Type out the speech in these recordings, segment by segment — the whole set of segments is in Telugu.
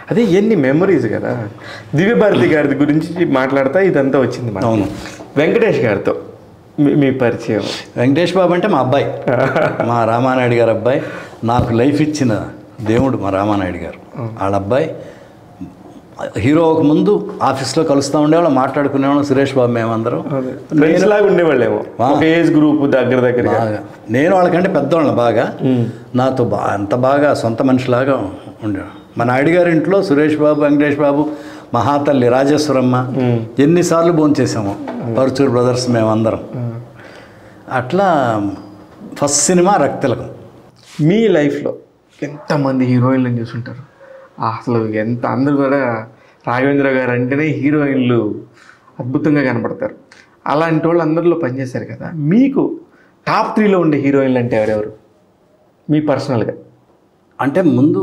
అదే ఎన్ని మెమరీస్ కదా దివ్యభారతి గారి గురించి మాట్లాడతా ఇదంతా వచ్చింది మనకి. అవును. వెంకటేష్ గారితో మీ- మీ పరిచయం వెంకటేష్ బాబు అంటే మా అబ్బాయి మా రామానాయుడు గారు అబ్బాయి నాకు లైఫ్ ఇచ్చిన దేవుడు మా రామానాయుడు గారు వాళ్ళ అబ్బాయి హీరో ఒక ముందు ఆఫీస్లో కలుస్తూ ఉండేవాళ్ళం మాట్లాడుకునేవాళ్ళం సురేష్ బాబు మేమందరం ఫ్రెండ్స్ లాగా ఉండేవాళ్ళేమో ఒక ఏజ్ గ్రూప్ దగ్గర దగ్గర బాగా నేను వాళ్ళకంటే పెద్దవాళ్ళని బాగా నాతో బా అంత బాగా సొంత మనిషిలాగా ఉండే మా నాయుడు గారి ఇంట్లో సురేష్ బాబు వెంకటేష్ బాబు మహాతల్లి రాజేశ్వరమ్మ ఎన్నిసార్లు భోంచేసాము పరుచూరు బ్రదర్స్ మేమందరం అట్లా ఫస్ట్ సినిమా రక్తిలకం మీ లైఫ్లో ఎంతమంది హీరోయిన్లను చూసుంటారు అసలు ఎంత అందరూ కూడా రాఘవేంద్ర గారు అంటేనే హీరోయిన్లు అద్భుతంగా కనపడతారు అలాంటి వాళ్ళు అందరిలో పనిచేశారు కదా మీకు టాప్ త్రీలో ఉండే హీరోయిన్లు అంటే ఎవరెవరు మీ పర్సనల్గా అంటే ముందు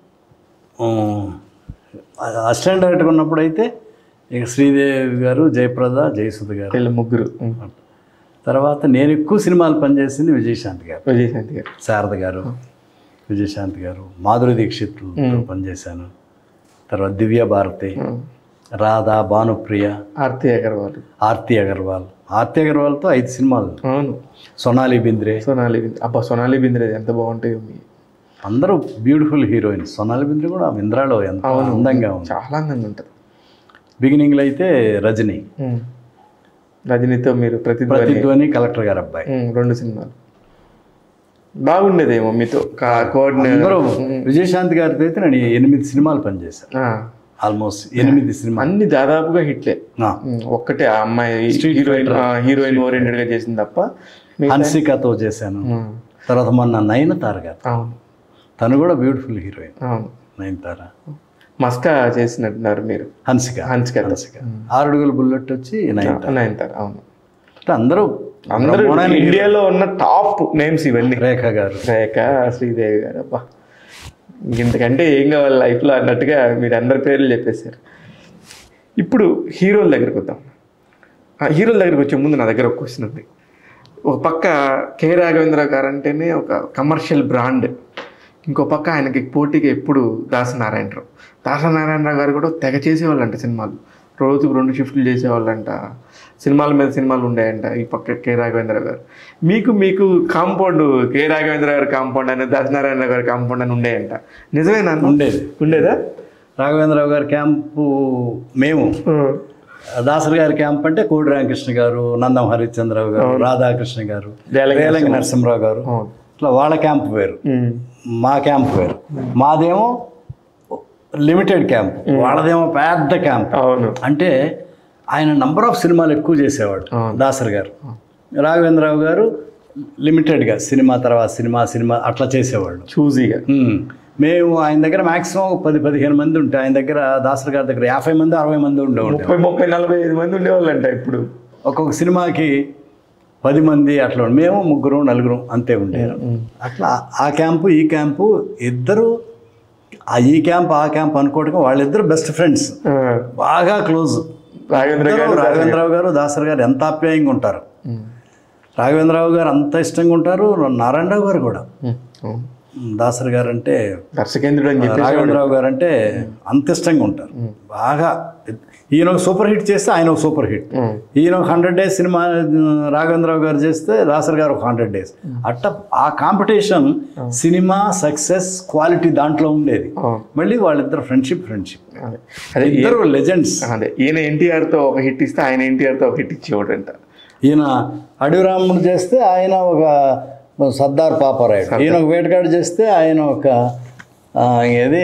అసిస్టెంట్ డైరెక్టర్ ఉన్నప్పుడు అయితే ఇక శ్రీదేవి గారు జయప్రద జయసుధ గారు వీళ్ళ ముగ్గురు తర్వాత నేను ఎక్కువ సినిమాలు పనిచేసింది విజయశాంతి గారు విజయశాంతి గారు శారద గారు విజయశాంతి గారు మాధురి దీక్షిత్ పనిచేశాను తర్వాత దివ్య భారతి రాధా భానుప్రియ ఆర్తి అగర్వాల్ ఆర్తి అగర్వాల్ ఆర్తి అగర్వాల్తో ఐదు సినిమాలు అవును సొనాలి బింద్రే సోనాలి బింద్రే అబ్బా సోనాలి బింద్రే ఎంత బాగుంటాయో మీ అందరూ బ్యూటిఫుల్ హీరోయిన్స్ సొనాలి బింద్రే కూడా ఇంద్రాలో ఎంత అందంగా ఉంది చాలా అందంగా ఉంటుంది బిగినింగ్లో అయితే రజనీ ఉమ్. రజనీతో మీరు ప్రతిధ్వని ప్రతిధ్వని కలెక్టర్ గారు అబ్బాయి ఉమ్, రెండు సినిమాలు బాగుండేదేమో మీతో కోఆర్డినేటర్ అందరూ విజయశాంతి గారితో అయితే నేను ఎనిమిది సినిమాలు పనిచేశాను ఆల్మోస్ట్ ఎనిమిది సినిమా అన్ని దాదాపుగా హిట్లే ఆ. ఉమ్, ఒక్కటే ఆ అమ్మాయి హీరోయిన్ హీరోయిన్ ఓరియంటెడ్ గా చేసింది తప్ప మీ- హన్సికతో చేశాను ఉమ్, తర్వాత మొన్న నయనతార గారు అవును తను కూడా బ్యూటిఫుల్ హీరోయిన్ అవును నయనతార మస్కా చేసినట్టున్నారు మీరు హన్సిక హన్సిక హన్సిక ఆరుడుగుల బుల్లెట్ వచ్చి నయనతార నయనతార అవును అంటే అందరూ అందరూ ఇండియాలో ఉన్న టాప్ నేమ్స్ ఇవన్నీ రేఖ గారు రేఖ శ్రీదేవి గారు అబ్బా ఇంతకంటే ఏం కావాలి లైఫ్లో అన్నట్టుగా మీరు అందరి పేర్లు చెప్పేశారు ఇప్పుడు హీరోల దగ్గరికి వద్దాం ఆ హీరోల దగ్గరికి వచ్చే ముందు నా దగ్గర ఒక క్వశ్చన్ ఉంది ఒక పక్క కె రాఘవేంద్ర గారు అంటేనే ఒక కమర్షియల్ బ్రాండ్ ఇంకో పక్క ఆయనకి పోటీగా ఎప్పుడు దాసనారాయణరావు దాసనారాయణరావు గారు కూడా తెగ చేసేవాళ్ళంట సినిమాలు రోజుకు రెండు షిఫ్ట్లు చేసేవాళ్ళంట సినిమాల మీద సినిమాలు ఉండేయంట ఈ పక్క కె రాఘవేంద్ర గారు మీకు మీకు కాంపౌండ్ కె రాఘవేంద్ర గారి కాంపౌండ్ అని దాసనారాయణ గారి కాంపౌండ్ అని ఉండేయంట నిజమేనా అన్న? ఉండేది ఉండేదా రాఘవేంద్రరావు గారి క్యాంపు మేము దాసరి గారి క్యాంప్ అంటే కోడి రామకృష్ణ గారు నందం హరిశ్చంద్రరావు గారు రాధాకృష్ణ గారు రేలంగి రేలంగి నరసింహరావు గారు అవును. ఇట్లా వాళ్ళ క్యాంప్ వేరు ఉమ్. మా క్యాంప్ వేరు మాదేమో లిమిటెడ్ క్యాంప్ వాళ్ళదేమో పెద్ద క్యాంప్ అవును అంటే ఆయన నంబర్ ఆఫ్ సినిమాలు ఎక్కువ చేసేవాడు దాసరి గారు రాఘవేంద్రరావు గారు లిమిటెడ్గా సినిమా తర్వాత సినిమా సినిమా అట్లా చేసేవాళ్ళు చూజీగా ఉమ్. మేము ఆయన దగ్గర మాక్సిమం పది పదిహేను మంది ఉంటే ఆయన దగ్గర దాసరి గారి దగ్గర యాభై మంది అరవై మంది ఉండేవాళ్ళు ముప్పై ముప్పై నలభై ఐదు మంది ఉండేవాళ్ళంట ఇప్పుడు ఒక్కొక్క సినిమాకి పది మంది అట్లా ఉండే- మేము ముగ్గురు నలుగురు అంతే ఉండేది అట్లా ఆ క్యాంపు ఈ క్యాంపు ఇద్దరు ఆ ఈ క్యాంప్ ఆ క్యాంప్ అనుకోవడం వాళ్ళిద్దరు బెస్ట్ ఫ్రెండ్స్ ఆ, బాగా క్లోజ్ రాఘవేంద్ర గారు రాఘవేంద్రరావు గారు దాసరి గారు ఎంత ఆప్యాయంగా ఉంటారు ఉమ్. రాఘవేంద్రరావు గారు అంత ఇష్టంగా ఉంటారు నారాయణరావు గారు కూడా ఉమ్. అవును. దాసరి గారు అంటే దర్శకేంద్రుడు అని చెప్పి రాఘవేంద్రరావు గారు అంటే అంత ఇష్టంగా ఉంటారు బాగా ఈయన ఒక సూపర్ హిట్ చేస్తే ఆయన ఒక సూపర్ హిట్ ఉమ్. ఈయన ఒక హండ్రెడ్ డేస్ సినిమా రాఘవేంద్రరావు గారు చేస్తే దాసరి గారు ఒక హండ్రెడ్ డేస్ అట్ట ఆ కాంపిటీషన్ సినిమా సక్సెస్ క్వాలిటీ దాంట్లో ఉండేది అవును. మళ్ళీ వాళ్ళిద్దరు ఫ్రెండ్షిప్ ఫ్రెండ్షిప్ అదే అదే ఈ- ఇద్దరు లెజెండ్స్ అదే ఈయన ఎన్టీఆర్ తో ఒక హిట్ ఇస్తే ఆయన ఎన్టీఆర్ తో ఒక హిట్ ఇచ్చేవాడంట ఈయన అడవి రాముడు చేస్తే ఆయన ఒక సర్దార్ పాపారాయుడు ఈయన ఒక వేటగాడు చేస్తే ఆయన ఒక ఆ, ఏది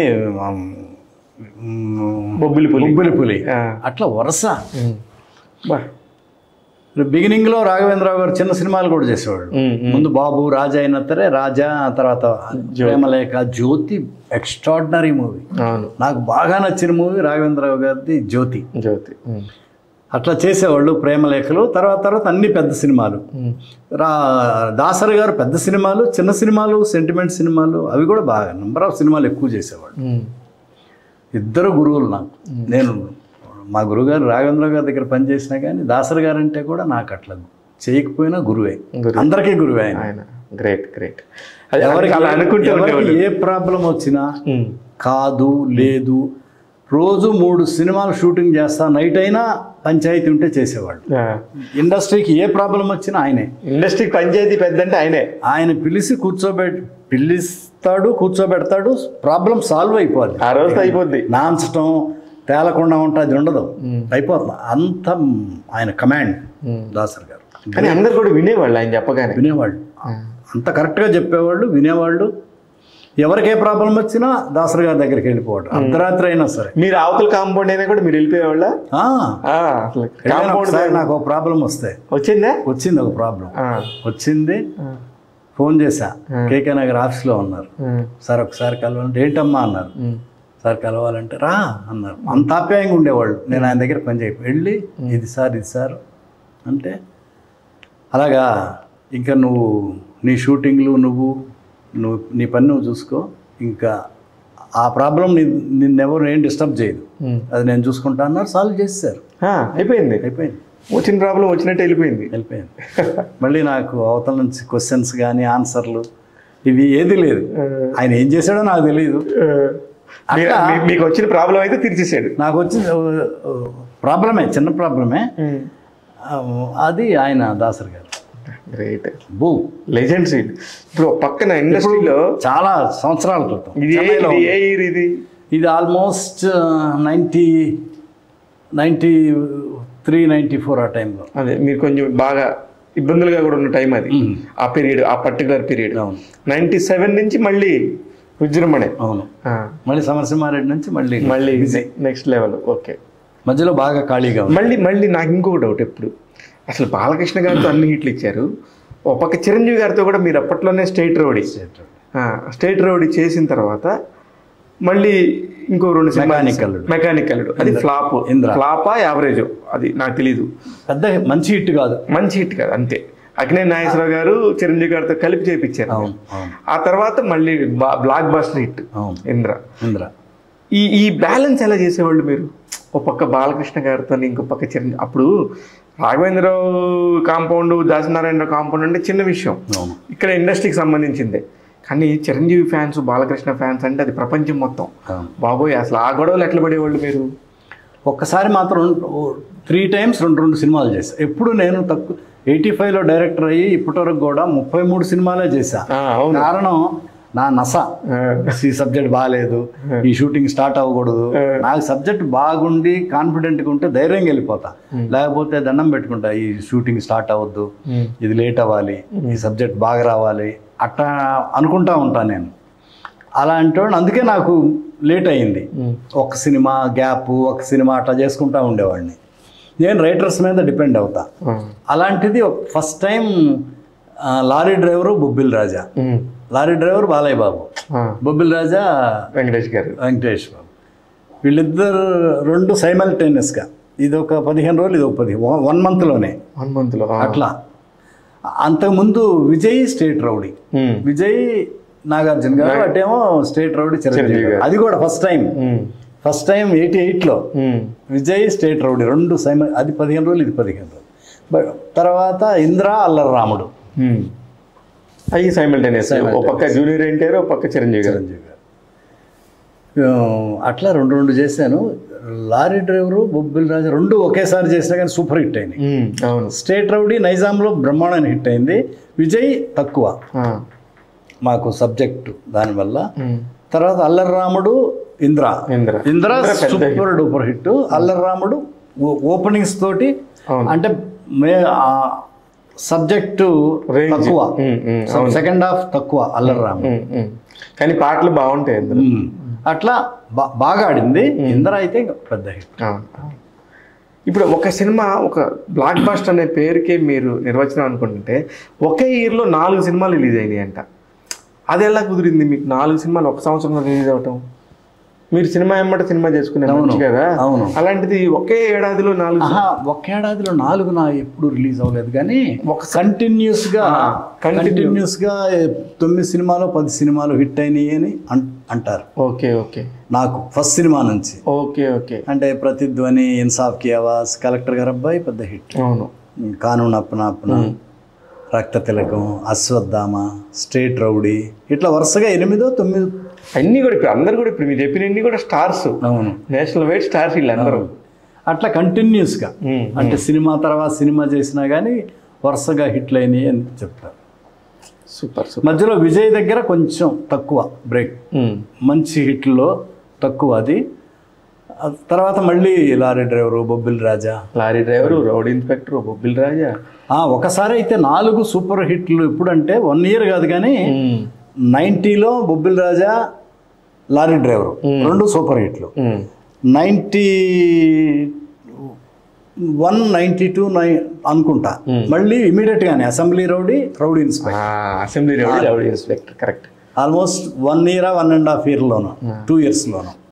బొబ్బిలి పులి బొబ్బిలి పులి ఆ. అట్లా వరుస ఉమ్. బా బిగినింగ్ లో రాఘవేంద్రరావు గారు చిన్న సినిమాలు కూడా చేసేవాళ్ళు ఉమ్, ఉమ్. ముందు బాబు రాజా అయినతరే రాజా ఆ తర్వాత ప్రేమలేఖ జ్యోతి ఎక్స్ట్రాడినరీ మూవీ అవును నాకు బాగా నచ్చిన మూవీ రాఘవేంద్రరావు గారిది జ్యోతి జ్యోతి ఉమ్. అట్లా చేసేవాళ్ళు ప్రేమలేఖలు తర్వాత తర్వాత అన్ని పెద్ద సినిమాలు ఉమ్. రా దాసరి గారు పెద్ద సినిమాలు చిన్న సినిమాలు సెంటిమెంట్ సినిమాలు అవి కూడా బాగా నెంబర్ ఆఫ్ సినిమాలు ఎక్కువ చేసేవాళ్ళు ఉమ్. ఇద్దరు గురువులు నాకు నేను మా గురువుగారు రాఘవేంద్ర గారి దగ్గర పనిచేసినా కానీ దాసరి గారు అంటే కూడా నాకు అట్లా చేయకపోయినా గురువే గురువే. అందరికీ గురువే ఆయన ఆయన గ్రేట్ గ్రేట్ అది ఎవరికి అలా అనుకుంటే ఎవరికి ఉండేవాడు ఏ ప్రాబ్లం వచ్చినా ఉమ్. కాదు లేదు రోజు మూడు సినిమాలు షూటింగ్ చేస్తా నైట్ అయినా పంచాయతీ ఉంటే చేసేవాళ్ళు ఇండస్ట్రీకి ఏ ప్రాబ్లం వచ్చినా ఆయనే ఇండస్ట్రీ పంచాయతీ పెద్ద అంటే ఆయనే ఆయన పిలిచి కూర్చోబెట్ పిలిస్తాడు కూర్చోబెడతాడు ప్రాబ్లం సాల్వ్ అయిపోద్ది ఆ రోజు అయిపోద్ది నాన్చటం తేలకుండా ఉంటుంది ఉండదు అయిపోతుంది అంత ఆయన కమాండ్ దాసర్ గారు కానీ అందరు కూడా వినేవాళ్ళు ఆయన చెప్పగానే వినేవాళ్ళు అంత కరెక్ట్గా చెప్పేవాళ్ళు వినేవాళ్ళు ఎవరికి ఏ ప్రాబ్లం వచ్చినా దాసర్ గారి దగ్గరికి వెళ్ళిపోవడం అర్ధరాత్రి అయినా సరే మీరు అవతల కాంపౌండ్ అయినా కూడా మీరు వెళ్ళిపోయేవాళ్ళ ఆ, అసలు ఎప్పుడైనా కాంపౌండ్ ఒకసారి నాకు ఒక ప్రాబ్లం వస్తే వచ్చిందా వచ్చింది ఒక ప్రాబ్లం ఆ, వచ్చింది ఆ, ఫోన్ చేశా కేకే నగర్ ఆఫీస్లో ఉన్నారు ఆ, సార్ ఒకసారి కలవాలంటే ఏంటమ్మా అన్నారు ఉమ్, సార్ కలవాలంటే రా అన్నారు అంత ఆప్యాయంగా ఉండేవాళ్ళు నేను ఆయన దగ్గర పని చేయి వెళ్ళి ఇది సార్ ఇది సార్ అంటే అలాగా ఇంకా నువ్వు నీ షూటింగ్లు నువ్వు నువ్వు నీ పని నువ్వు చూసుకో ఇంకా ఆ ప్రాబ్లం ని నిన్నెవరు ఏం డిస్టర్బ్ చేయదు ఉమ్. అది నేను చూసుకుంటా అన్నారు సాల్వ్ చేసేసారు ఆ, అయిపోయింది అయిపోయింది వచ్చిన ప్రాబ్లం వచ్చినట్టు వెళ్ళిపోయింది వెళ్ళిపోయింది మళ్ళీ నాకు అవతల నుంచి క్వశ్చన్స్ కానీ ఆన్సర్లు ఇవి ఏది లేదు ఆయన ఏం చేశాడో నాకు తెలియదు ఆ, మీరు- మీ- మీకు వచ్చిన ప్రాబ్లం అయితే తీర్చేసాడు నాకు వచ్చింది ప్రాబ్లమే చిన్న ప్రాబ్లమే ఆ, అది ఆయన దాసర్ గారు గ్రేట్ బూ లెజెండ్స్ ఇది ఇప్పుడు పక్కన ఇండస్ట్రీలో చాలా సంవత్సరాల క్రితం ఇది ఏ చెన్నైలో ఇది ఏ ఇయర్ ఇది ఇది almost ninety ninety three ninety four ఆ టైంలో అదే మీరు కొంచెం బాగా ఇబ్బందులుగా కూడా ఉన్న టైం అది ఆ పీరియడ్ ఆ పర్టికులర్ పీరియడ్ అవును నైన్టీ సెవెన్ నుంచి మళ్ళీ విజృంభణే అవును ఆ, మళ్ళీ సమరసింహారెడ్డి నుంచి మళ్ళీ మళ్ళీ నెక్స్ట్ లెవెల్ ఓకే మధ్యలో బాగా ఖాళీగా ఉంది మళ్ళీ మళ్ళీ నాకు ఇంకొక డౌట్ ఎప్పుడు అసలు బాలకృష్ణ గారితో అన్ని హిట్లు ఇచ్చారు ఓ పక్క చిరంజీవి గారితో కూడా మీరు అప్పట్లోనే స్టేట్ రౌడీ స్టేట్ రౌడీ చేసిన తర్వాత మళ్ళీ ఇంకో రెండు Mechanic అల్లుడు. మెకానిక్ అల్లుడు అది ఫ్లాప్ ఇంద్ర. ఫ్లాపా యావరేజ్ అది నాకు తెలీదు పెద్ద మంచి హిట్ కాదు మంచి హిట్ కాదు అంతే అగ్నే నాగేశ్వరరావు గారు చిరంజీవి గారితో కలిపి చేపించారు అవును అవును ఆ తర్వాత మళ్ళీ బ్లాక్ బాస్టర్ హిట్ అవును ఇంద్ర ఇంద్ర ఈ ఈ బ్యాలెన్స్ ఎలా చేసేవాళ్ళు మీరు ఒక పక్క బాలకృష్ణ గారితో ఇంకో పక్క చిరంజీవి అప్పుడు రాఘవేంద్రరావు కాంపౌండ్ దాసనారాయణరావు కాంపౌండ్ అంటే చిన్న విషయం అవును ఇక్కడ ఇండస్ట్రీకి సంబంధించిందే కానీ చిరంజీవి ఫ్యాన్స్ బాలకృష్ణ ఫ్యాన్స్ అంటే అది ప్రపంచం మొత్తం అవును బాబోయ్ అసలు ఆ గొడవలు ఎట్లా పడేవాళ్ళు మీరు ఒక్కసారి మాత్రం త్రీ టైమ్స్ రెండు రెండు సినిమాలు చేశా ఎప్పుడు నేను తక్కువ ఎయిటీ ఫైవ్లో డైరెక్టర్ అయ్యి ఇప్పటివరకు కూడా ముప్పై మూడు సినిమాలే చేశా ఆ, అవును కారణం నా నస ఆ, ఈ సబ్జెక్ట్ బాగాలేదు ఈ షూటింగ్ స్టార్ట్ అవ్వకూడదు నాకు సబ్జెక్ట్ బాగుండి కాన్ఫిడెంట్గా ఉంటే ధైర్యంగా వెళ్ళిపోతా లేకపోతే దండం పెట్టుకుంటా ఈ షూటింగ్ స్టార్ట్ అవ్వద్దు ఉమ్, ఇది లేట్ అవ్వాలి ఈ సబ్జెక్ట్ బాగా రావాలి అట్లా అనుకుంటా ఉంటాను నేను అలాంటి వాడిని అందుకే నాకు లేట్ అయింది ఉమ్, ఒక సినిమా గ్యాప్ ఒక సినిమా అట్లా చేసుకుంటా ఉండేవాడిని నేను రైటర్స్ మీద డిపెండ్ అవుతా ఆ, అలాంటిది first time lorry driver Bobbili Raja ఉమ్, లారీ డ్రైవర్ బాలయ్య బాబు ఆ, బొబ్బిల్ రాజా వెంకటేష్ గారు వెంకటేష్ బాబు వీళ్ళిద్దరు రెండు సైమల్టేనియస్గా ఇది ఒక పదిహేను రోజులు ఇది ఒక పది వన్ మంత్లోనే వన్ మంత్ లో ఆ, అట్లా అంతకుముందు విజయ్ స్టేట్ రౌడీ ఉమ్, విజయ్ నాగార్జున గారు అటేమో స్టేట్ రౌడీ చిరంజీవి చిరంజీవి గారు గారు. అది కూడా ఫస్ట్ టైం ఉమ్, ఫస్ట్ టైం ఎయిటీ ఎయిట్లో ఉమ్, విజయ్ స్టేట్ రౌడీ రెండు సైమ అది పదిహేను రోజులు ఇది పదిహేను రోజులు బట్ తర్వాత ఇంద్ర అల్లరి రాముడు ఉమ్. అవి సైమల్టేనియస్ ఒక పక్క జూనియర్ ఎన్టీఆర్ ఒక పక్క చిరంజీవి గారు చిరంజీవి గారు ఆ, అట్లా రెండు రెండు చేశాను లారీ డ్రైవరు బొబ్బిల్ రాజు రెండు ఒకేసారి చేసినా కానీ సూపర్ హిట్ అయినాయి ఉమ్, అవును స్టేట్ రౌడీ నైజాంలో బ్రహ్మాండమైన హిట్ అయింది విజయ్ తక్కువ ఆ, మాకు సబ్జెక్టు దానివల్ల ఉమ్, తర్వాత అల్లరి రాముడు ఇంద్ర ఇంద్ర ఇంద్ర ఇంద్ర పెద్ద సూపర్ డూపర్ హిట్ అల్లరి రాముడు ఓ- ఓపెనింగ్స్ తోటి అవును. అంటే మే సబ్జెక్టు Range. తక్కువ ఉమ్, ఉమ్, సెకండ్ హాఫ్ తక్కువ అల్లరి రాముడు ఉమ్, ఉమ్. కానీ పాటలు బాగుంటాయి ఇందులో ఉమ్. అట్లా బా- బాగా ఆడింది ఇంద్ర అయితే ఇంకా పెద్ద హిట్ అవును, అవును. ఇప్పుడు ఒక సినిమా ఒక బ్లాక్ బాస్టర్ అనే పేరుకే మీరు నిర్వచనం అనుకుంటుంటే ఒకే ఇయర్లో నాలుగు సినిమాలు రిలీజ్ అయినాయి అంట అది ఎలా కుదిరింది మీకు నాలుగు సినిమాలు ఒక సంవత్సరంలో రిలీజ్ అవటం మీరు సినిమా ఎమ్మట సినిమా చేసుకునే అవును, మంచి కదా అవును. అలాంటిది ఒకే ఏడాదిలో నాలుగు ఆహా ఒక ఏడాదిలో నాలుగు నా ఎప్పుడు రిలీజ్ అవ్వలేదు కానీ ఒక కంటిన్యూస్ గా ఆ, continue. కంటిన్యూస్ గా తొమ్మిది సినిమాలు పది సినిమాలు హిట్ అయినాయి అని అన్- అంటారు ఓకే ఓకే నాకు ఫస్ట్ సినిమా నుంచి ఓకే ఓకే అంటే ప్రతిధ్వని ఇన్సాఫ్ కి ఆవాజ్ కలెక్టర్ గారు అబ్బాయి పెద్ద హిట్ అవును కానూన్ అప్పన అప్పన రక్త తిలకం అశ్వత్థామ స్టేట్ రౌడీ ఇట్లా వరుసగా ఎనిమిదో తొమ్మిది అన్నీ కూడా ఇప్పుడు అందరు కూడా ఇప్పుడు మీరు చెప్పినన్ని కూడా స్టార్స్ అవును నేషనల్ వైడ్ స్టార్స్ వీళ్ళందరూ అట్లా కంటిన్యూస్గా ఉమ్, అంటే సినిమా తర్వాత సినిమా చేసినా కానీ వరుసగా హిట్లు అయినాయి అని చెప్తారు సూపర్ సూపర్ మధ్యలో విజయ్ దగ్గర కొంచెం తక్కువ బ్రేక్ ఉమ్, మంచి హిట్లో తక్కువ అది ఆ తర్వాత మళ్ళీ lorry driver Bobbili Raja lorry driver rowdy inspector Bobbili Raja ఆ, ఒకసారి అయితే నాలుగు సూపర్ హిట్లు ఎప్పుడంటే వన్ ఇయర్ కాదు కానీ ఉమ్, నైంటీలో బొబ్బిల్ రాజా లారీ డ్రైవరు రెండు సూపర్ హిట్లు ఉమ్, నైంటీ వన్ నైంటీ టూ నై అనుకుంటా మళ్ళీ ఇమీడియట్గానే అసెంబ్లీ రౌడీ రౌడీ ఇన్స్పెక్టర్ ఆ, assembly rowdy rowdy inspector correct almost one year one and half ఇయర్లోను టూ ఇయర్స్లోను